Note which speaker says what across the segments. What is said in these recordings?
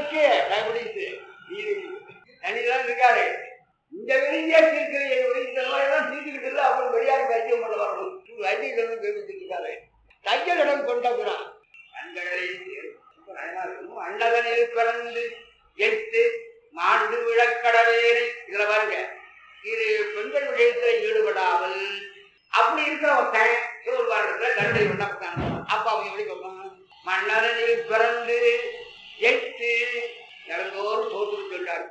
Speaker 1: இருக்கு டயபிட்டிஸ் தனிதான் இருக்காரு இந்த விருந்தியா தீர்க்கிற இந்த நோயெல்லாம் தீர்த்துக்கிட்டு அப்புறம் வெளியாருக்கு வைத்தியம் பண்ண வரணும் வைத்தியம் இருக்காரு தையலிடம் கொண்டபுறான் அண்டதனில் பிறந்து எட்டு மாண்டு விழக்கடவேனை இதுல பாருங்க இது பெண்கள் விஷயத்துல ஈடுபடாமல் அப்படி இருக்கிற ஒருத்தன் சிவபெருமானிடத்துல கருணை விண்ணப்பத்தான் அப்ப அவங்க எப்படி சொல்றான் மன்னரனில் பிறந்து எட்டு இறந்தோறும் தோற்று சொல்லார்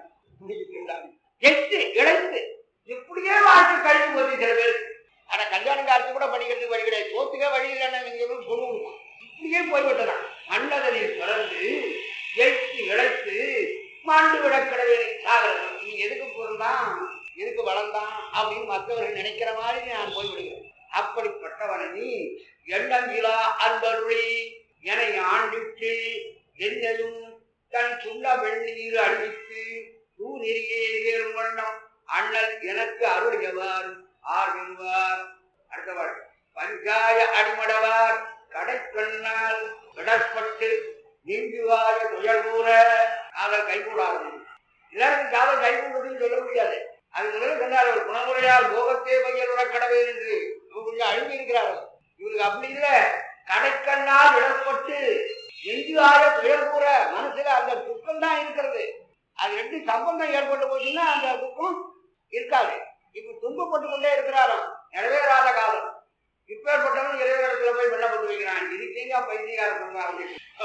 Speaker 1: எட்டு இழைத்து இப்படியே வாழ்க்கை கழிவு போச்சு சில பேர் ஆனா கல்யாணம் காலத்து கூட படிக்கிறதுக்கு வழி கிடையாது சோத்துக்கே வழி இல்லைன்னு நீங்க சொல்லுவோம் இப்படியே போய்விட்டதான் மன்னதனில் பிறந்து எட்டு இழைத்து மாண்டு விடக்கடவே சாகிறது நீ எதுக்கு பொருள்தான் எதுக்கு வளர்ந்தான் அப்படின்னு மற்றவர்கள் நினைக்கிற மாதிரி நான் போய்விடுகிறேன் அப்படிப்பட்டவனை நீ எண்ணங்கிலா அன்பருளி என ஆண்டிட்டு என்னையும் தன் சுண்ட வெண்ணீர் அணிவித்து தூநெறியே ஏறும் வண்ணம் அண்ணல் எனக்கு அருளியவார் ஆர் வெல்வார் அடுத்தவாள் பஞ்சாய அடிமடவார் கடைக்கண்ணால் விடப்பட்டு நீங்குவாய துயர் கூற காதல் கைகூடாது எல்லாருக்கும் காதல் கைகூடுதுன்னு சொல்ல முடியாது அது முதல்ல சொன்னார் ஒரு குணமுறையால் போகத்தே பையனோட கடவை என்று இவர் கொஞ்சம் அழுகி இருக்கிறார்கள் இவருக்கு அப்படி இல்லை கடைக்கண்ணால் விடப்பட்டு நெஞ்சுவாய துயர் கூற மனசுல அந்த துக்கம் தான் இருக்கிறது அது ரெண்டு சம்பந்தம் ஏற்பட்டு போச்சுன்னா அந்த துக்கம் இருக்காது இப்ப துன்பப்பட்டு கொண்டே இருக்கிறாராம் நிறைவேறாத காலம் இப்பேற்பட்டவன் இறைவனிடத்துல போய் விண்ணப்பத்து வைக்கிறான் இருக்கீங்க பைத்தியகார சொன்னார்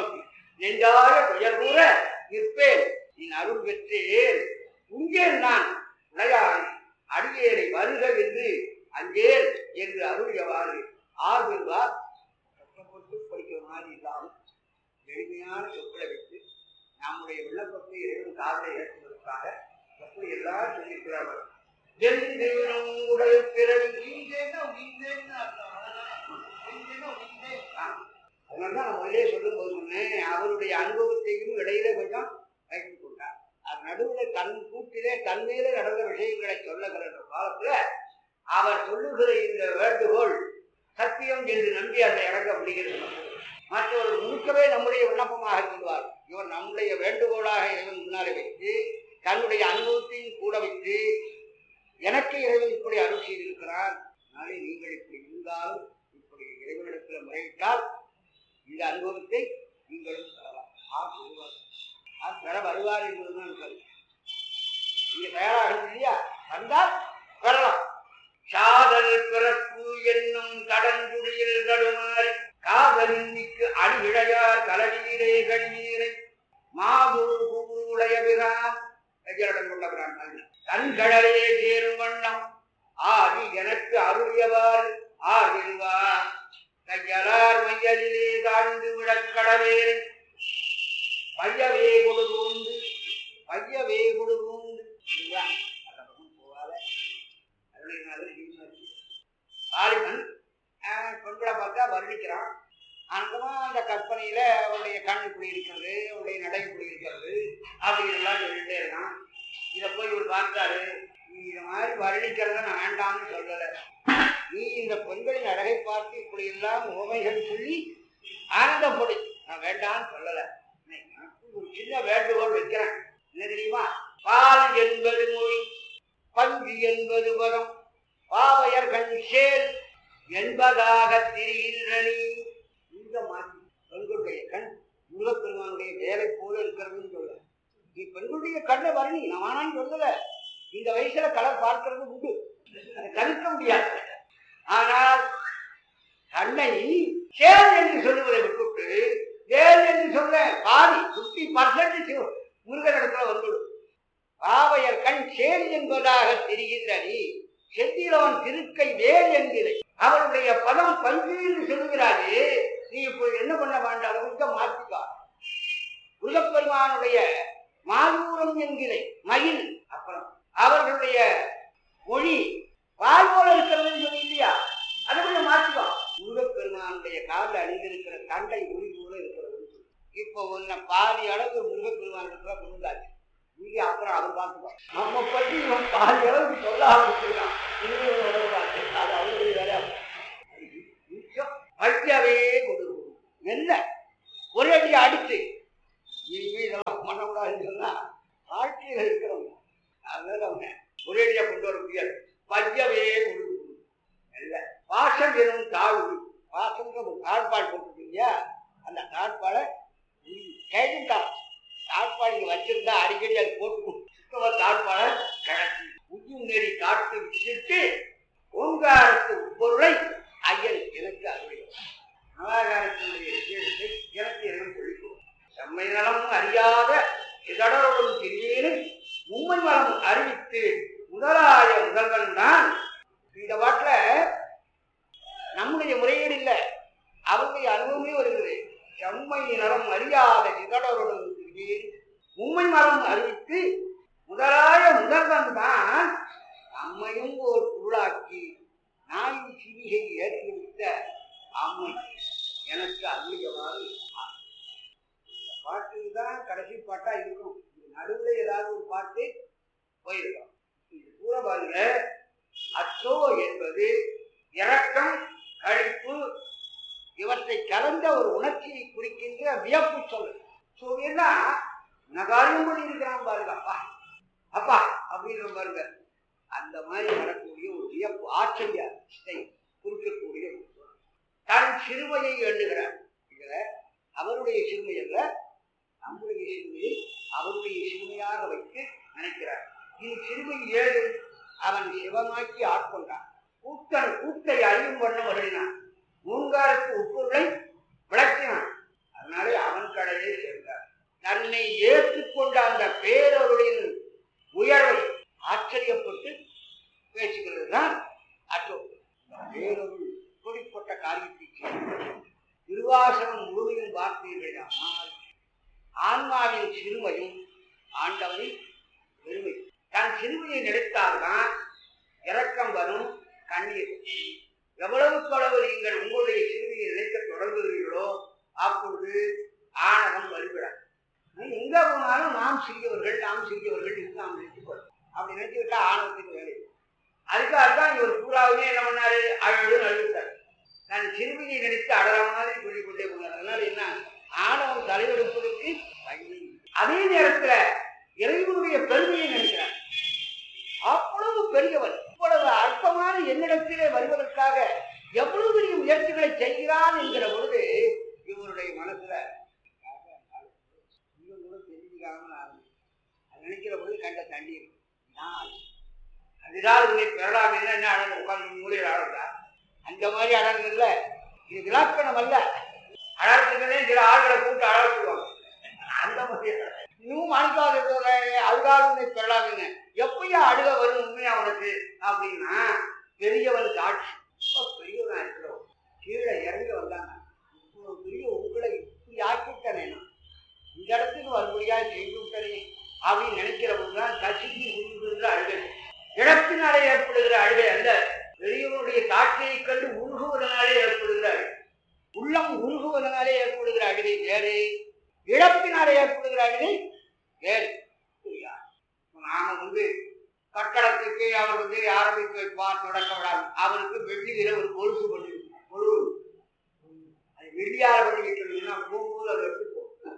Speaker 1: நெஞ்சாய துயர் கூற நிற்பேன் நீ அருள் பெற்றேன் உங்கே நான் உடையான் அடியேனை வருக என்று அங்கேன் என்று அருளியவாறு ஆர்வெல்வார் கஷ்டப்பட்டு படிக்கிற மாதிரி இல்லாமல் எளிமையான சொற்களை வைத்து நம்முடைய விண்ணப்பத்தை இறைவன் காதலை ஏற்றுவதற்காக எப்படி எல்லாம் சொல்லியிருக்கிறார்கள் ஜெந்திரும் உடல் பிறவி உயிர்ந்தேன்னா உயிர்ந்தேன்னு அர்த்தம். உயிர்ந்தேன்னா உயிர்ந்தே. ஆ. அதனாலதான் நான் முதலே சொல்லும் போது சொன்னேன் அவருடைய அனுபவத்தையும் இடையில கொஞ்சம் வைத்துக் கொண்டார் அது நடுவில் தன் கூட்டிலே தன்மையில நடந்த விஷயங்களை சொல்லுகிற காலத்துல அவர் சொல்லுகிற இந்த வேண்டுகோள் சத்தியம் என்று நம்பி அந்த இறங்க முடிகிறது மற்றவர்கள் முழுக்கவே நம்முடைய விண்ணப்பமாக சொல்வார் இவர் நம்முடைய வேண்டுகோளாக இறைவன் முன்னாலே வைத்து தன்னுடைய அனுபவத்தையும் கூட வைத்து எனக்கு இறைவன் இப்படி அருள் செய்திருக்கிறார் நாளை நீங்கள் இப்படி இருந்தாலும் இப்படி இறைவனிடத்தில் முறையிட்டால் இந்த அனுபவத்தை நீங்களும் பெறலாம் ஆ சொல்வார் ஆ பெற வருவார் என்பதுதான் கருத்து நீங்க தயாராகணும் இல்லையா வந்தால் பெறலாம் சாதல் பிறப்பு என்னும் கடன்குடியில் தடுமாறி காதலின் மிக்கு அடிவிழையார் கலவீரே கழிவீரை மாதுரு பூவுடைய பிரான் கையரடம் கொண்ட பிரான் அல்ல. தன் கடலே சேரும் வண்ணம் ஆதி எனக்கு அருளியவார் ஆகில்வா கையலார் மையலிலே தாழ்ந்து விடக்கடவேன் பையவே கொடுகூந்து பையவே கொடுகூந்து இதுதான் அந்த பக்கம் போகாத அருளினாலே ஜீவனாச்சு. வாலிபன் அவன் பெண்களை பார்த்தா வர்ணிக்கிறான் அந்தமா அந்த கற்பனையில அவருடைய கண் இப்படி இருக்கிறது அவருடைய நடை இப்படி இருக்கிறது அப்படி எல்லாம் சொல்லிட்டே இருக்கான் இதை போய் இவர் பார்த்தாரு நீ இந்த மாதிரி வர்ணிக்கிறத நான் வேண்டாம்னு சொல்லலை நீ இந்த பெண்களின் அழகை பார்த்து இப்படி எல்லாம் உமைகள் சொல்லி ஆனந்தப்படு நான் வேண்டாம்னு சொல்லலை எனக்கு ஒரு சின்ன வேண்டுகோள் வைக்கிறேன் என்ன தெரியுமா பால் என்பது மொழி பஞ்சு என்பது பதம் பாவையர் கண் சேல் என்பதாக திரிகின்ற நீ இந்த மாற்றி பெண்களுடைய கண் முருகப்பெருமானுடைய வேலை போல இருக்கிறதுன்னு சொல்ல நீ பெண்களுடைய கண்ணை வரணி நான் வேணான்னு சொல்லல இந்த வயசுல கலர் பார்க்கிறது உண்டு அதை தவிர்க்க முடியாது ஆனால் கண்ணை சேல் என்று சொல்லுவதை விட்டுட்டு வேல் என்று சொல்ல பாதி பிப்டி பர்சன்ட் முருகனிடத்துல வந்துடும் பாவையர் கண் சேல் என்பதாக தெரிகின்ற நீ செந்திலவன் திருக்கை வேல் என்கிற அவருடைய பதம் பஞ்சு என்று சொல்லுகிறாரே நீ இப்போ என்ன பண்ண வேண்டாம் அதை கொஞ்சம் மாற்றிக்கா முருகப்பெருமானுடைய மாதூரம் என்கிற மயில் அப்புறம் அவர்களுடைய மொழி பால் போல இருக்கிறதுன்னு சொல்லி இல்லையா அதை கொஞ்சம் மாற்றிக்கோ முருகப்பெருமானுடைய காலில் அணிந்திருக்கிற தண்டை ஒளி போல இருக்கிறதுன்னு சொல்லி இப்போ உன்னை பாதி அளவு முருகப்பெருமான் இருக்கிற புரிந்தாச்சு நீங்க அப்புறம் அவர் பார்த்துப்பார் நம்ம பற்றி இவன் பாதி அளவுக்கு சொல்ல ஆரம்பிச்சிருக்கான் இனிமே உணர்வாச்சு அது அவருடைய வேலையா வைத்தியாவே கொடுக்கும் என்ன ஒரே அடி அடிச்சு இனிமே இதெல்லாம் பண்ணக்கூடாதுன்னு சொன்னா வாழ்க்கையில இருக்கிறவங்க அதனால அவங்க ஒரேடியா கொண்டு வர முடியாது பஞ்சமே முழு இல்ல பாசம் எனும் தாழ்வு பாசம்ன்ற ஒரு தாழ்பாடு போட்டுருக்கீங்க அந்த தாழ்பாடை கேட்டுட்டான் தாழ்பாடு இங்க வச்சிருந்தா அடிக்கடி அது போட்டு சுத்தமா தாழ்பாடை கிடக்கு உஜும் நெறி காட்டு விட்டுட்டு ஓங்காரத்து பொருளை ஐயன் எனக்கு அருடைய நவாகாரத்தினுடைய விசேஷத்தை எனக்கு எனக்கு சொல்லிக்கொடும் செம்மை நலமும் அறியாத இதடரோடும் திரிவேனு உண்மை மலம் அறிவித்து முதலாய முதல்வன் தான் இந்த பாட்டுல நம்முடைய முறையீடு இல்லை அவருடைய அனுபவமே வருகிறது செம்மை நலம் அறியாத இதடரோடும் திரிவேன் உண்மை மலம் அறிவித்து முதலாய முதல்வன் தான் நம்மையும் ஒரு பொருளாக்கி நாயின் சிவிகை ஏற்றுவித்த அம்மை எனக்கு அருளியவாறு பாட்டு தான் கடைசி பாட்டா இருக்கும் இது நடுவில் ஏதாவது ஒரு பாட்டு போயிருக்கும் இது பூரா பாருங்க அச்சோ என்பது இரக்கம் கழிப்பு இவற்றை கலந்த ஒரு உணர்ச்சியை குறிக்கின்ற வியப்பு சொல் சொல்லினா நகாரியம் பண்ணி இருக்கிறான் பாருங்க அப்பா அப்பா அப்படின்ற பாருங்க அந்த மாதிரி வரக்கூடிய ஒரு வியப்பு ஆச்சரியத்தை குறிக்கக்கூடிய ஒரு சொல். தன் சிறுமையை எண்ணுகிறார் இதுல அவருடைய சிறுமை அல்ல நம்முடைய சிறுமையை அவருடைய சிறுமையாக வைத்து நினைக்கிறார் இது சிறுமை ஏது அவன் சிவமாக்கி ஆட்கொண்டான் கூத்தன் கூத்தை அறியும் வண்ணம் வருடினான் மூங்காரத்து உப்புகளை விளக்கினான் அதனாலே அவன் கடையே சேர்ந்தார் தன்னை ஏற்றுக்கொண்ட அந்த பேரருளின் உயர்வை ஆச்சரியப்பட்டு பேசுகிறது தான் அச்சோ பேரருள் இப்படிப்பட்ட காரியத்தை செய்து திருவாசகம் முழுமையும் பார்த்தீர்களானால் ஆன்மாவின் சிறுமையும் ஆண்டவனின் பெருமை தன் சிறுமையை நினைத்தால்தான் இரக்கம் வரும் கண்ணீர் எவ்வளவுக்கு அளவு நீங்கள் உங்களுடைய சிறுமையை நினைக்க தொடங்குகிறீர்களோ அப்பொழுது ஆணவம் வழிபடாது எங்க போனாலும் நாம் சிறியவர்கள் நாம் சிறியவர்கள் என்று நாம் நினைத்துக்கொள்ளும் அப்படி நினைச்சுக்கிட்டா ஆணவத்துக்கு வேலை இல்லை. அதுக்காகத்தான் இவர் பூராவுமே என்ன பண்ணாரு அழகு அழுத்தார் நான் சிறுமியை நினைத்து அடற மாதிரி சொல்லிக் கொண்டே போனார் அதனால என்ன ஆணவம் தலைவெடுப்பதற்கு வழி இல்லை. அதே நேரத்துல இறைவனுடைய பெருமையை நினைக்கிறார் அவ்வளவு பெரியவர் இவ்வளவு அற்பமான என்னிடத்திலே வருவதற்காக எவ்வளவு பெரிய முயற்சிகளை செய்கிறான் என்கிற பொழுது இவருடைய மனசுல இன்னும் கூட தெரிஞ்சுக்காம நான் அது நினைக்கிற பொழுது கண்ட தண்ணீர் நான் அதுதான் உன்னை பெறலாம் என்ன அடங்கு உட்கார்ந்து மூலையில் ஆடுறா அந்த மாதிரி அடங்கு இல்ல இது விளாக்கணம் அல்ல அழகுக்குன்னே சில ஆள்களை கூப்பிட்டு அழகுவாங்க அந்த மாதிரி இன்னும் மாணிக்காத அதுதான் உன்னை பெறலாம்னு எப்பயா அழுக வரும் உண்மையா உனக்கு அப்படின்னா பெரியவனுக்கு ஆட்சி ரொம்ப பெரியவனா இருக்கிறோம் கீழே இறங்கி வந்தாங்க இவ்வளவு பெரிய உங்களை இப்படி ஆக்கிவிட்டனே நான் இந்த இடத்துக்கு வரும்படியா செய்து விட்டனே அப்படின்னு நினைக்கிற போதுதான் கசிக்கு உருகுகின்ற அழுகை இழப்பினாலே ஏற்படுகிற அழுகை அல்ல பெரியவனுடைய காட்சியை கண்டு உருகுவதனாலே ஏற்படுகிற அழுகை உள்ளம் உருகுவதனாலே ஏற்படுகிற அழுகை வேறு இழப்பினாலே ஏற்படுகிற அழுகை வேறு புரியா? நாம வந்து கட்டடத்துக்கு அவர் வந்து ஆரம்பித்து வைப்பார் தொடக்க விடாது அவருக்கு வெள்ளியில ஒரு கொலுசு பண்ணி கொழு அது வெள்ளியார பண்ணி வைக்கிறதுன்னா போகும்போது அதை எடுத்து போகும்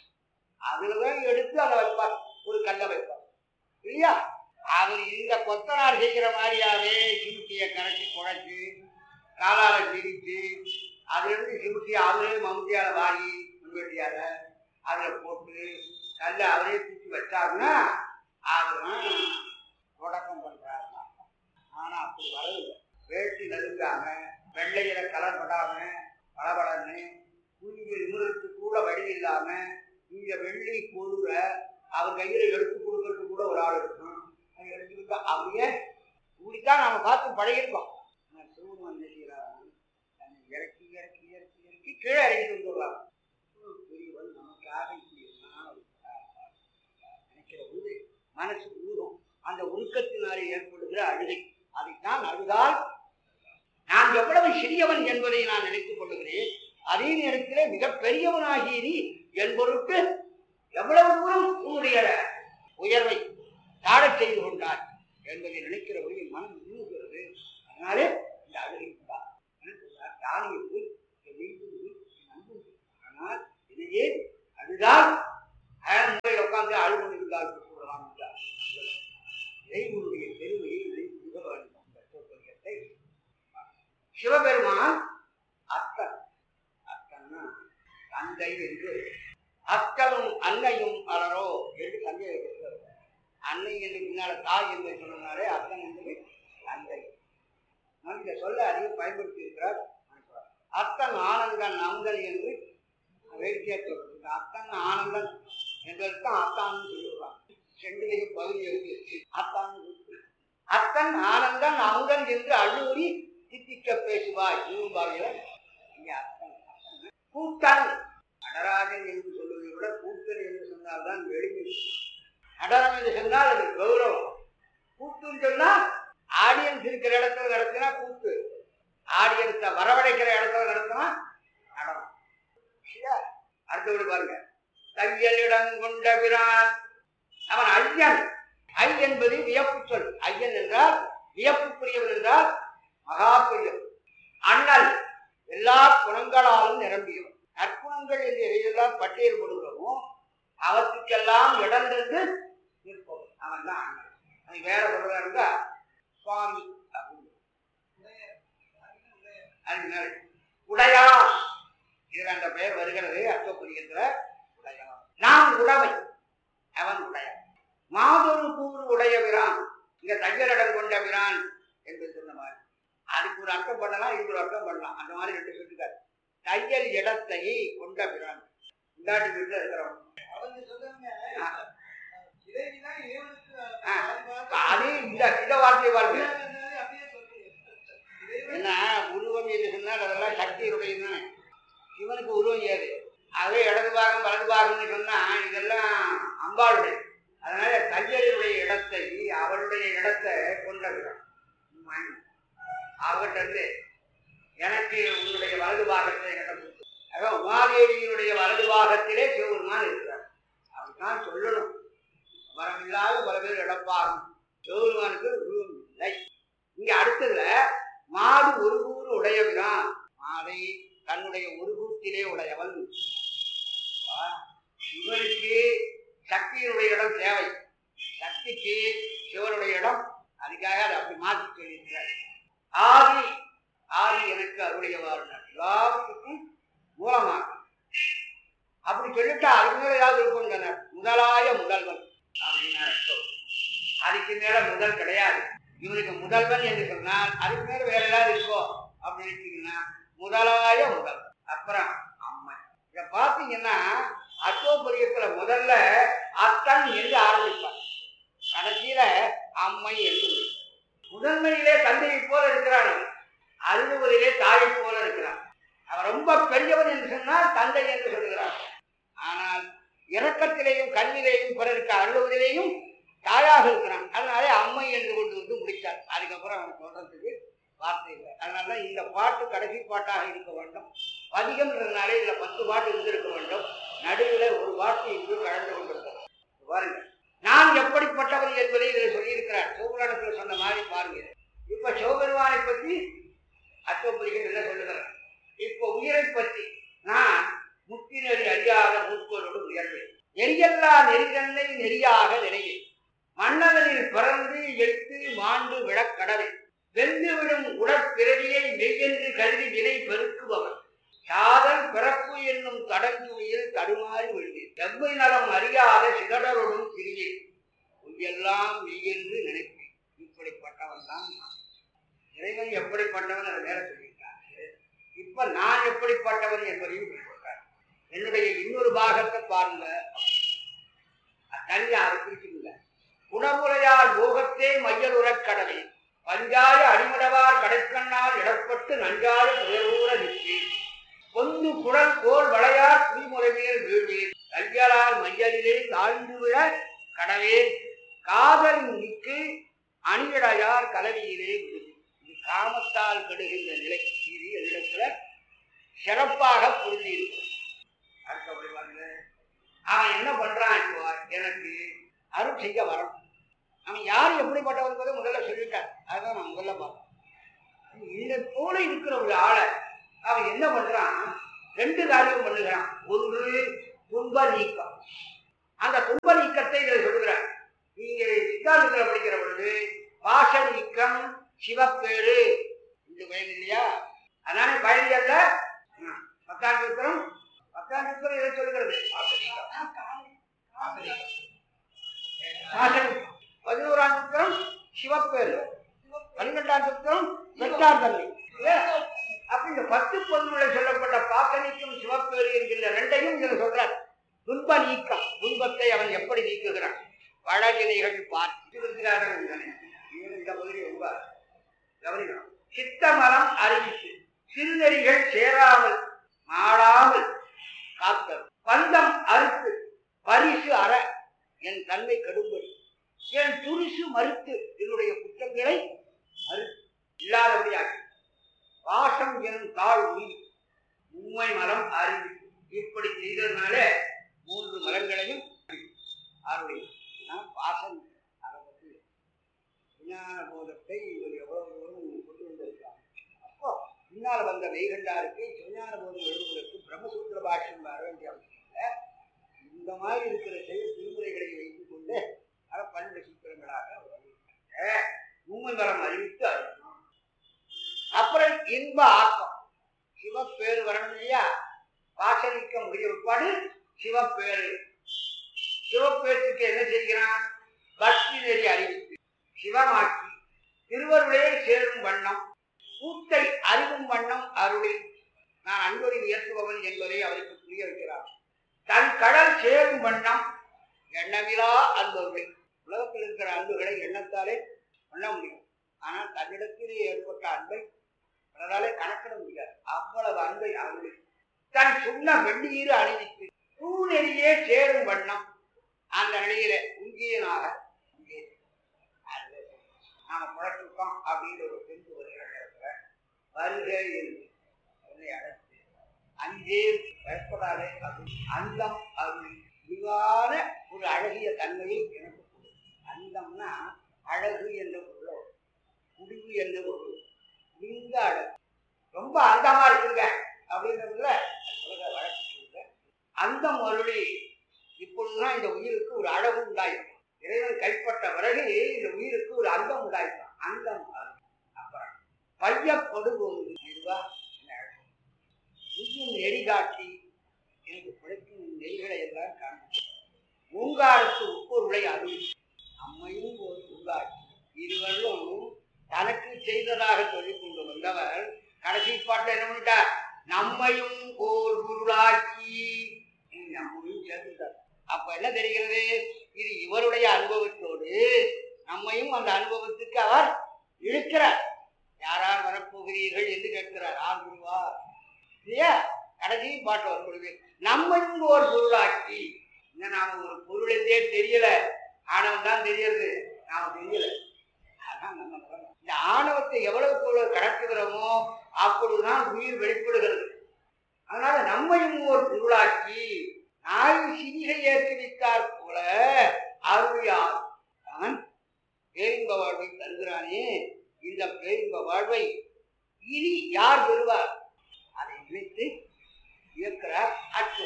Speaker 1: அதுலதான் எடுத்து அதை வைப்பார் ஒரு கல்லை வைப்பார் இல்லையா அவர் இந்த கொத்தனார் செய்கிற மாதிரியாவே சிமிட்டியை கரைச்சி குழைச்சி காலால பிரித்து அதுல இருந்து சிமிட்டியை அவரே மம்முட்டியால வாங்கி முன்வெட்டியால அதுல போட்டு கல்லை அவரே தூக்கி வச்சாருன்னா அவர்தான் தொடக்கம் பண்றாரு ஆனா அப்படி வரவில்லை வேட்டி நெருங்காம வெள்ளையில கலர் படாம பளபளன்னு குஞ்சு நிமிடத்துக்கு கூட வழி இல்லாம இங்க வெள்ளி பொருள அவர் கையில எடுத்து கொடுக்கறதுக்கு கூட ஒரு ஆள் இருக்கும் அதை எடுத்துக்கிட்டா அப்படியே இப்படித்தான் நாம பார்த்து பழகிருக்கோம் ஆனா சிவபெருமான் என்ன செய்யறாரு தன்னை இறக்கி இறக்கி இறக்கி இறக்கி கீழே இறக்கி வந்துடுறாரு பெரியவன் நமக்காக இப்படி எல்லாம் இருக்கிறார். நினைக்கிற பொழுது மனசு உருகும் அந்த உருக்கத்தினாலே ஏற்படுகிற அழுகை அதைத்தான் அழுதால் நான் எவ்வளவு சிறியவன் என்பதை நான் நினைத்துக் கொள்ளுகிறேன் அதே நேரத்திலே மிக பெரியவனாகிய நீ என் பொருட்டு எவ்வளவு தூரம் உன்னுடைய உயர்வை தாழச் செய்து கொண்டாய் என்பதை நினைக்கிற பொழுது என் மனம் உருகுகிறது அதனாலே இந்த அழுகை உண்டார் யானையை போய் என் வீட்டு போய் என் அன்பு ஆனால் இதையே அதுதான் முறையில அன்னையும் அலரோ என்று சந்தேக அன்னை என்று பின்னால தாய் என்று சொன்னாலே அர்த்தம் என்பது அன்னை நான் இந்த சொல்ல அதிகம் பயன்படுத்தி இருக்கிறார் அத்தன் ஆனந்தன் நந்தன் என்று வேடிக்கையா சொல்றது இந்த அத்தன் ஆனந்தன் என்பதற்கு அத்தான் சொல்லுவாங்க செண்டிலையும் பகுதி இருக்கு அத்தான் அத்தன் ஆனந்தன் அமுதன் என்று அள்ளூரி தித்திக்க பேசுவாய் திரும்பாவையில இங்க அத்தன் கூட்டன் நடராஜன் என்று சொல்வதை விட கூட்டன் என்று சொன்னால்தான் எளிமை நடனம் என்று சொன்னால் அது கௌரவம் கூட்டுன்னு சொன்னா ஆடியன்ஸ் இருக்கிற இடத்துல நடத்தினா கூத்து ஆடியன்ஸை வரவழைக்கிற இடத்துல நடத்தினா நடனம் சரியா? அடுத்தபடி பாருங்க தையலிடம் கொண்ட பிரான் அவன் ஐயன் ஐ என்பது வியப்பு சொல் ஐயன் என்றால் வியப்புக்குரியவன் என்றால் மகா பிரியம் அண்ணல் எல்லா குணங்களாலும் நிரம்பியவன் நற்குணங்கள் என்று எதையெல்லாம் பட்டியல் கொடுக்கிறோமோ அவற்றுக்கெல்லாம் இடம் தந்து நிற்பவன் அவன் தான் அண்ணன் அது வேற சொல்றதா இருந்தா சுவாமி அப்படின்னு அது மேல உடையா இதுல அந்த பெயர் வருகிறது அர்த்தப்புரியத்துல உடையா நான் உடவை அவன் உடைய மாதொரு கூறு உடைய பிரான் இங்க தையலிடம் கொண்ட பிரான் என்று சொன்ன மாதிரி அதுக்கு ஒரு அர்த்தம் பண்ணலாம் இதுக்கு ஒரு அர்த்தம் பண்ணலாம் அந்த மாதிரி ரெண்டு சொல்லிருக்காரு தையல் இடத்தை கொண்ட பிரான் இந்தாட்டி வீட்டுல இருக்கிறவன்
Speaker 2: அவங்க சொல்றாங்க
Speaker 1: ஆ.
Speaker 2: இறைவிதான் இறைவனுக்கு
Speaker 1: ஆ.
Speaker 2: பாதுகாப்பு.
Speaker 1: அது இந்த இந்த வார்த்தையை பாருங்க
Speaker 2: இறைவனாலே அப்படியே சொல்றீங்க. இறைவன்
Speaker 1: என்ன உருவம் என்று சொன்னால் அதெல்லாம் சக்தியுடையது தானே சிவனுக்கு உருவம் ஏது அதே இடது பாகம் வலது பாகம்னு சொன்னா இதெல்லாம் அம்பாளுடைய அதனால தையலுடைய இடத்தை அவளுடைய இடத்தை கொண்டதுதான் அவகிட்ட இருந்து எனக்கு உன்னுடைய வலது பாகத்தை என்கிட்ட கொடுத்து அதான் உமாதேவியினுடைய வலது பாகத்திலே சிவபெருமான் இருக்கிறார் அதுதான் சொல்லணும் வரமில்லாத பல பேர் இடப்பாகும் சிவபெருமானுக்கு உருவம் இல்லை இங்க அடுத்ததுல மாடு ஒரு கூறு உடையவனான் மாதை தன்னுடைய ஒரு கூத்திலே உடையவன் வா, இவனுக்கு சக்தியினுடைய இடம் தேவை சக்திக்கு சிவனுடைய இடம் அதுக்காக அதை அப்படி மாற்றி சொல்லியிருக்கிறார் ஆதி ஆதி எனக்கு அருடையவாறு எல்லாத்துக்கும் மூலமாக அப்படி சொல்லிட்டா அதுக்கு மேல ஏதாவது இருக்கும் முதலாய முதல்வன் அப்படின்னு அர்த்தம் அதுக்கு மேல முதல் கிடையாது இவனுக்கு முதல்வன் என்று சொன்னால் அதுக்கு மேல வேற ஏதாவது இருக்கோ அப்படின்னு நினைச்சீங்கன்னா முதலாய முதல் அப்புறம் அம்மை இத பாத்தீங்கன்னா அச்சோபரியத்துல முதல்ல அத்தன் என்று ஆரம்பிப்பார் கடைசியில அம்மை என்று முடிப்பார். முதன்மையிலே தந்தையை போல இருக்கிறான் அவன். அழுகுவதிலே தாயை போல இருக்கிறான் அவன் ரொம்ப பெரியவன் என்று சொன்னால் தந்தை என்று சொல்கிறான் ஆனால் இரக்கத்திலேயும் கல்வியிலேயும் பிறருக்கு அழுவதிலேயும் தாயாக இருக்கிறான் அதனால அம்மை என்று கொண்டு வந்து முடித்தார் அதுக்கப்புறம் அவன் சொல்றதுக்கு வார்த்தை இல்லை அதனால இந்த பாட்டு கடைசி பாட்டாக இருக்க வேண்டும் அதிகம்ன்றதுனாலே இதுல பத்து பாட்டு இருந்திருக்க வேண்டும் நடுவில் ஒரு பாட்டு இன்று கலந்து கொண்டிருக்கிறது பாருங்க நான் எப்படிப்பட்டவன் என்பதை இதில் சொல்லியிருக்கிறார் சிவபுராணத்தில் சொன்ன மாதிரி பாருங்க இப்ப சிவபெருமானை பற்றி அச்சோப்பதிகள் என்ன சொல்லுகிறார் இப்போ உயிரை பற்றி நான் முத்தினறி அறியாத மூப்பரோடு உயர்வேன் நெறியல்லா நெறிதன்னை நெறியாக நினைவேன் மன்னவனில் பிறந்து எட்டு மாண்டு விழக்கடவை வெந்து விடும் உடற்பிறவியை மெய்யென்று கருதி வினை பெருக்குபவர் சாதல் பிறப்பு என்னும் கடற்குழியில் தடுமாறி விழுவேன் செவ்வை நலம் அறியாத சிதறருடன் திரிவேன் எல்லாம் மெய்யென்று நினைப்பேன் இப்படிப்பட்டவன் தான் நான். இறைவன் எப்படிப்பட்டவன் அதை மேல சொல்லியிருக்காரு இப்ப நான் எப்படிப்பட்டவன் என்பதையும் சொல்லியிருக்கார் என்னுடைய இன்னொரு பாகத்தை பாருங்க தனியா அதை பிரிச்சுக்கல உணர்வுரையால் போகத்தே மையலுறக் கடவை பஞ்சாய அடிமடவார் கடைக்கண்ணால் இடப்பட்டு நஞ்சாய துயரூர நிற்று பொந்து குடல் கோல் வளையார் புலிமுறைமேல் வீழ்வீர் கையலால் மையலிலே தாழ்ந்து விழ கடவே காதல் நிற்கு அணியடையார் கலவியிலே விழுது இது காமத்தால் கெடுகின்ற நிலை இது என்னிடத்துல சிறப்பாக புரிந்திருக்கும் அடுத்தபடி வந்து அவன் என்ன பண்றான் இப்போ எனக்கு அருள் செய்ய வரணும் அவன் யார் எப்படிப்பட்டவன் என்பதை முதல்ல சொல்லிட்டார் அதுதான் நான் முதல்ல பார்த்தேன் இந்த போல இருக்கிற ஒரு ஆளை அவன் என்ன பண்றான் ரெண்டு காரியம் பண்ணுகிறான் ஒன்று துன்ப நீக்கம் அந்த துன்ப நீக்கத்தை இதில் சொல்லுகிறார் நீங்க சித்தாந்தத்தில் படிக்கிற பொழுது பாச நீக்கம் சிவப்பேறு இந்த பயன் இல்லையா அதானே பயன் அல்ல ம். பத்தாம் சூத்திரம் பத்தாம் சூத்திரம் இதை சொல்லுகிறது பாச நீக்கம் பாசனிக்கம் பதினோராம் சூத்திரம் சிவப்பேரு பன்னிரெண்டாம் சூத்திரம் வெட்டார் தன்மை அப்ப இந்த பத்து பொருள்களை சொல்லப்பட்ட பாசனிக்கும் சிவப்பேறு என்கின்ற ரெண்டையும் இதுல சொல்றார் துன்ப நீக்கம் துன்பத்தை அவன் எப்படி நீக்குகிறான் பழகினைகள் பார்த்து இருக்கிறார்கள் இந்த பகுதி ரொம்ப கவனிக்கணும் சித்தமலம் அறிவித்து சிறுநெறிகள் சேராமல் மாளாமல் காத்தல் பந்தம் அறுத்து பரிசு அற என் தன்மை கடும்படி என் துரிசு மறுத்து என்னுடைய குற்றங்களை மறுத்து இல்லாதபடியாக்கி பாசம் எனும் தாழ் உயிர் உண்மை மலம் அறிவித்து இப்படி செய்ததுனால மூன்று மலங்களையும் அருளி நான் பாசம் அதை பற்றி விஞ்ஞான போதத்தை இவர் எவ்வளவு தூரம் கொண்டு வந்திருக்காங்க அப்போ பின்னால் வந்த மெய்கண்டாருக்கு விஞ்ஞான போதம் எழுதுவதற்கு பிரம்மசூத்திர பாஷ்யம் வர வேண்டிய அவசியம் இல்லை இந்த மாதிரி இருக்கிற செயல் திருமுறைகளை வைத்துக் கொண்டு அதை பன்னெண்டு சூத்திரங்களாக வகுத்தாங்க. உண்மை மரம் அறிவித்து அருளணும் அப்புறம் இன்ப ஆக்கம் சிவப்பேறு வரணும் இல்லையா வாசனிக்க முடிய உட்பாடு சிவப்பேறு சிவப்பேற்றுக்கு என்ன செய்கிறான் பக்தி நெறி அறிவித்து சிவமாக்கி திருவருளே சேரும் வண்ணம் கூத்தை அறிவும் வண்ணம் அருளி நான் அன்பொழி உயர்த்துபவன் என்பதை அவருக்கு புரிய வைக்கிறார் தன் கடல் சேரும் வண்ணம் எண்ணமிலா அன்பொருளை உலகத்தில் இருக்கிற அன்புகளை எண்ணத்தாலே பண்ண முடியும் ஆனால் தன்னிடத்திலே ஏற்பட்ட அன்பை அதனாலே கணக்கிட முடியாது அவ்வளவு அன்பை அருளி தன் சொன்ன வெந்நீர் அணிவித்து தூணெறியே சேரும் வண்ணம் அந்த நிலையில உங்கியனாக இங்கே அது நாம புழக்கிருக்கோம் அப்படின்ற ஒரு தெரிந்து வருகிற நேரத்துல வருக என்று என்னை அழைத்து அஞ்சே பயப்படாதே அது அந்தம் அருள் விரிவான ஒரு அழகிய தன்மையை எனக்கு கொடு அந்தம்னா அழகு என்ற பொருள் முடிவு என்ற பொருள் மிக அழகு ரொம்ப அந்தமா இருக்குங்க அப்படின்றதுல அது உலக வழக்கு சொல்லுங்க அந்தம் அருளி இப்பொழுதுதான் இந்த உயிருக்கு ஒரு அழகு உண்டாயிருக்கும் இறைவன் கைப்பட்ட பிறகு இந்த உயிருக்கு ஒரு அந்தம் உண்டாயிருக்கும் அந்தம் அருள். அப்புறம் பைய கொடுபோது இதுவா என்ன அழகு உயிர் நெறி காட்டி எனக்கு பிழைக்கும் நெறிகளை எல்லாம் காண்பிக்கும் மூங்காருக்கு உப்பொருளை அருள் நம்மையும் ஒரு உண்டாக்கி இருவரும் தனக்கு செய்ததாக சொல்லிக் கொண்டு வந்தவர் கடைசி பாட்டில் என்ன பண்ணிட்டார் நம்மையும் ஓர் உருளாக்கி நம்மையும் சேர்த்துட்டார் அப்ப என்ன தெரிகிறது இது இவருடைய அனுபவத்தோடு நம்மையும் அந்த அனுபவத்துக்கு அவர் இழுக்கிறார் யாரார் வரப்போகிறீர்கள் என்று கேட்கிறார் ஆர் குருவா இல்லையா கடைசி பாட்டு வரும் பொழுது நம்மையும் ஒரு பொருளாக்கி இன்னும் நாம ஒரு பொருள் என்றே தெரியல ஆணவம் தான் தெரியறது நாம தெரியல அதான் நம்ம நிலைமை. இந்த ஆணவத்தை எவ்வளவுக்கு எவ்வளவு கடத்துகிறோமோ அப்பொழுதுதான் உயிர் வெளிப்படுகிறது அதனால நம்மையும் ஒரு பொருளாக்கி நாய் சிறிகை ஏற்றுவித்தார் போல அருளியார் அவன் பேரின்ப வாழ்வை தருகிறானே இந்த பேரின்ப வாழ்வை இனி யார் பெறுவார் அதை நினைத்து இயக்கிறார் அச்சு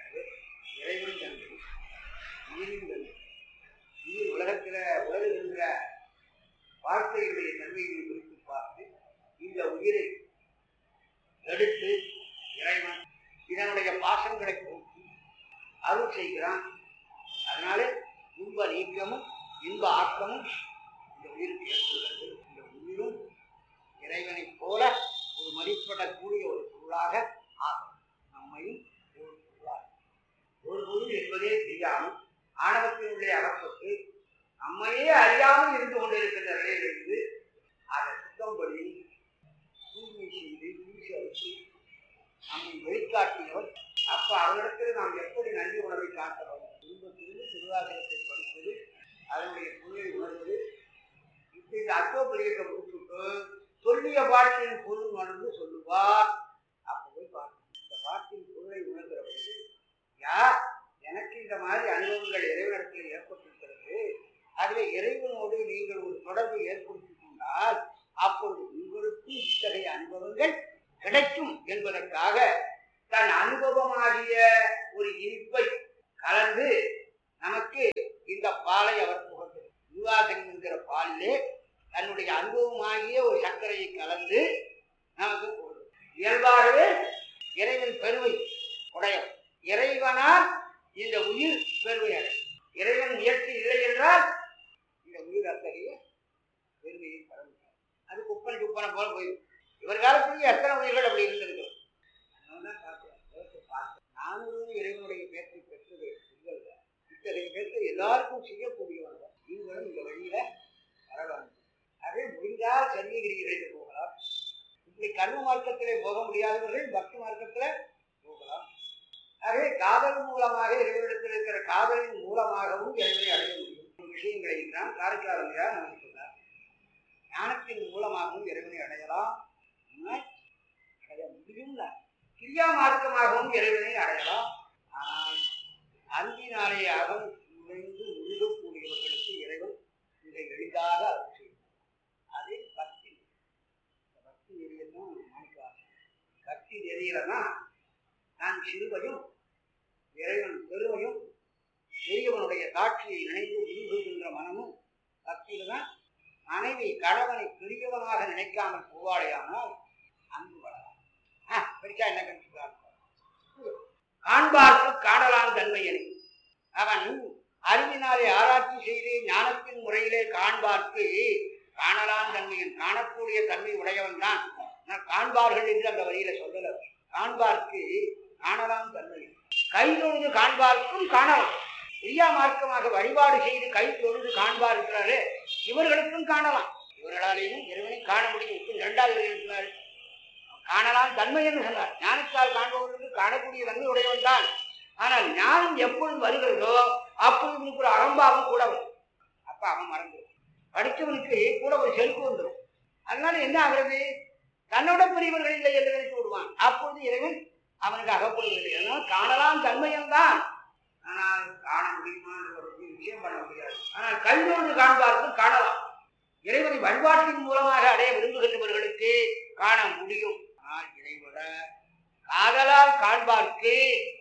Speaker 1: இறைவன் தந்தை உயிரின் தந்தை உயிர் உலகத்தில் உலகுகின்ற வார்த்தைகளுடைய தன்மையை குறித்து பார்த்து இந்த உயிரை எடுத்து இறைவன் இதனுடைய பாசங்களை போக்கி அருள் செய்கிறான் அதனால இன்ப நீக்கமும் இன்ப ஆக்கமும் இந்த உயிருக்கு ஏற்படுகிறது இந்த உயிரும் இறைவனைப் போல ஒரு மதிப்பிடக்கூடிய ஒரு பொருளாக ஆகும் நம்மையும் ஒரு பொருளாக ஒரு பொருள் என்பதே தெரியாமல் ஆணவத்தினுள்ளே அகப்பட்டு நம்மையே அறியாமல் இருந்து கொண்டிருக்கின்ற நிலையிலிருந்து அதை சுத்தம் பண்ணி தூய்மை செய்து தூசி அடித்து நம்மை வெளிக்காட்டினவர் அப்ப அவரிடத்தில் நாம் எப்படி நன்றி உணர்வை காட்டுறோம் திரும்பத்திலிருந்து திருவாசகத்தை படிப்பது அதனுடைய பொருளை உணர்வது இப்ப இந்த அத்தோபரியத்தை முடிச்சுட்டு சொல்லிய பாட்டின் பொருள் உணர்ந்து சொல்லுவார் அப்ப போய் பார்க்கணும் இந்த பாட்டின் பொருளை உணர்கிற பொழுது யார் எனக்கு இந்த மாதிரி அனுபவங்கள் இறைவனிடத்தில் ஏற்பட்டிருக்கிறது அதில் இறைவனோடு நீங்கள் ஒரு தொடர்பை ஏற்படுத்திக் கொண்டால் அப்பொழுது உங்களுக்கும் இத்தகைய அனுபவங்கள் கிடைக்கும் என்பதற்காக தன் அனுபவமாகிய ஒரு இனிப்பை கலந்து நமக்கு இந்த பாலை அவர் புகழ்ந்து யுவாசன் என்கிற பாலிலே தன்னுடைய அனுபவமாகிய ஒரு சர்க்கரையை கலந்து நமக்கு புகழ்ந்து இயல்பாகவே இறைவன் பெருமை உடையவர் இறைவனால் இந்த உயிர் பெருமை அடையும் எத்தனை உயிர்கள் அப்படி இருந்திருக்கு அதனாலதான் பார்க்கிறேன். யோசிச்சு பார்த்தேன். நானும் இறைவனுடைய பேச்சை பெற்றது இல்லைல்ல. இத்தகைய பேச்சை எல்லாருக்கும் செய்யக்கூடியவங்க நீங்களும் இந்த வழியில வரலாம் அதே முடிந்தால் சன்னிகிரிகளுக்கு போகலாம் இப்படி கர்ம மார்க்கத்திலே போக முடியாதவர்கள் பக்தி மார்க்கத்திலே போகலாம் ஆகவே காதல் மூலமாக இறைவனிடத்தில் இருக்கிற காதலின் மூலமாகவும் இறைவனை அடைய முடியும் இந்த விஷயங்களை எல்லாம் காரைக்காலமையா நமக்கு சொன்னார் ஞானத்தின் மூலமாகவும் இறைவனை அடையலாம் ஆனால் அடைய முடியும் கிரியா மார்க்கமாகவும் இறைவனை அடையலாம் ஆனால் அன்பினாலே அகம் நுழைந்து முழுகக்கூடியவர்களுக்கு இறைவன் மிக எளிதாக அருள் செய்யும் அது பக்தி இந்த பக்தி நெறியெல்லாம் மாணிக்காசன் பக்தி நெறியிலன்னா நான் சிறுவையும் இறைவன் பெருமையும் பெரியவனுடைய காட்சியை நினைந்து விரும்புகின்ற மனமும் பக்தியில தான் மனைவி கணவனை பெரியவனாக நினைக்காமல் போவாடையானால் அன்பு வளரும் ஆ, பெருசா என்ன கண்டிப்பார் காண்பார்க்கு காணலாம் தன்மையனை அவன் அறிவினாலே ஆராய்ச்சி செய்து ஞானத்தின் முறையிலே காண்பார்க்கு காணலாம் தன்மையன் காணக்கூடிய தன்மை உடையவன் தான் ஆனால் காண்பார்கள் என்று அந்த வழியில சொல்லல காண்பார்க்கு காணலாம் தன்மை கை தொழுது காண்பார்க்கும் காணலாம் பிரியா மார்க்கமாக வழிபாடு செய்து கை தொழுது காண்பார் இருக்கிறாரே இவர்களுக்கும் காணலாம் இவர்களாலேயும் இறைவனை காண முடியும் இப்ப இரண்டாவது வரியில் சொன்னார் காணலாம் தன்மை என்று சொன்னார் ஞானத்தால் காண்பவர்களுக்கு காணக்கூடிய தன்மை உடையவன் தான் ஆனால் ஞானம் எப்பொழுது வருகிறதோ அப்பொழுது இவனுக்கு ஒரு அகம்பாவம் கூட வரும் அப்ப அவன் மறந்துடும் படித்தவனுக்கு கூட ஒரு செருக்கு வந்துடும் அதனால என்ன ஆகிறது தன்னோட பெரியவர்கள் இல்லை என்று நினைத்து விடுவான் அப்பொழுது இறைவன் அவனுக்கு அகப்படுவதில்லை அதனால் காணலாம் தன்மையும் தான் ஆனால் காண முடியுமா என்ற ஒரு விஷயம் பண்ண முடியாது ஆனால் கல்வியோடு காண்பார்க்கு காணலாம் இறைவனை வழிபாட்டின் மூலமாக அடைய விரும்புகின்றவர்களுக்கு காண முடியும் ஆனால் இறைவன காதலால் காண்பார்க்கு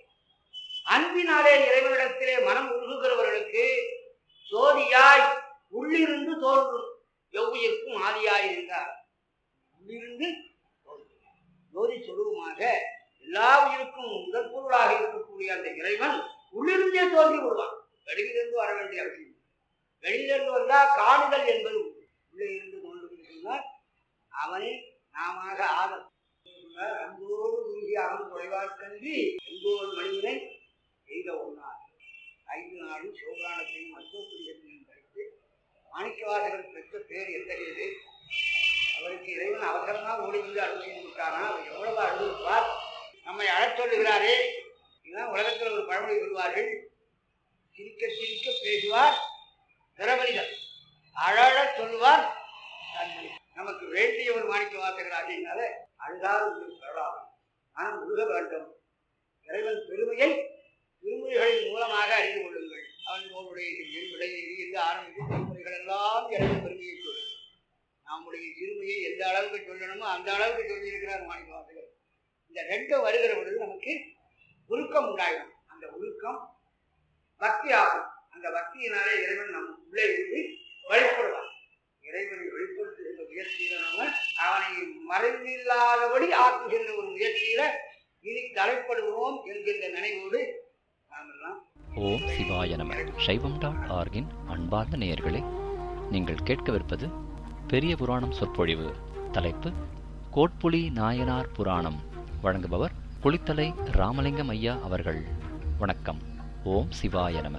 Speaker 1: அன்பினாலே இறைவனிடத்திலே மனம் உருகுகிறவர்களுக்கு ஜோதியாய் உள்ளிருந்து தோன்றும் எவ்வுயிர்க்கும் ஆதியாய் இருந்தார் உள்ளிருந்து தோன்றும் ஜோதி சொருபமாக எல்லா உயிருக்கும் முதற்பொருளாக இருக்கக்கூடிய அந்த இறைவன் உள்ளிருந்தே தோன்றி விடுவான் வெளியிலிருந்து வர வேண்டிய அவசியம் இல்லை. வெளியிலிருந்து வந்தா காணுதல் என்பது உண்டு. உள்ளே இருந்து தோன்றுவது சொன்னால் அவனை நாம ஆதல் சொன்னார், அன்போடு உருகி அவன் குறைவார் கல்வி எங்கோடு மனிதனை எய்த ஒன்றார் ஐந்து நாளும் சிவபுராணத்தையும் அசோப்பிரியத்தையும் படித்து மாணிக்கவாசகர் பெற்ற பேர் எத்தகையது அவருக்கு இறைவன் அவசரமாக ஓடி வந்து அருள் செய்து விட்டானா அவர் எவ்வளவு அழுதிருப்பார் நம்மை அழச் சொல்லுகிறாரே இதுதான் உலகத்தில் ஒரு பழமொழி சொல்வார்கள் சிரிக்க சிரிக்க பேசுவார் திறமனிதர் அழழ சொல்வார் தன்மணி நமக்கு வேண்டிய ஒரு மாணிக்க வாசகர் ஆகியனால அழுதால் உங்களுக்கு பெறலாம் ஆனால் உருக வேண்டும் இறைவன் பெருமையை திருமுறைகளின் மூலமாக அறிந்து கொள்ளுங்கள் அவன் உங்களுடைய விடையேறி என்று ஆரம்பித்து திருமுறைகள் எல்லாம் இறைவன் பெருமையை சொல்லும் நம்முடைய சிறுமையை எந்த அளவுக்கு சொல்லணுமோ அந்த அளவுக்கு சொல்லியிருக்கிறார் மாணிக்க வாசகர் இந்த ரெண்டும் வருகிற பொழுது நமக்கு உருக்கம் உண்டாயிடும் அந்த உருக்கம் பக்தி ஆகும் அந்த பக்தியினாலே இறைவன் நம் உள்ளே இருந்து வழிபடுவான் இறைவனை வெளிப்படுத்துகின்ற முயற்சியில நாம அவனை மறைந்தில்லாதபடி ஆக்குகின்ற ஒரு முயற்சியில இனி தலைப்படுவோம் என்கின்ற நினைவோடு நாம் எல்லாம்
Speaker 3: ஓம் சிவாய நம சைவம் டாட் ஆர்கின் அன்பார்ந்த நேயர்களே நீங்கள் கேட்கவிருப்பது பெரிய புராணம் சொற்பொழிவு தலைப்பு கோட்புலி நாயனார் புராணம் வழங்குபவர் குளித்தலை ராமலிங்கம் ஐயா அவர்கள் வணக்கம் ஓம் சிவாய நம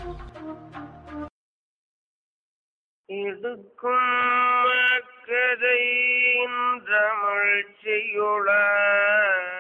Speaker 4: இடுக்கும் மக்கதை தமிழ் செய்யுள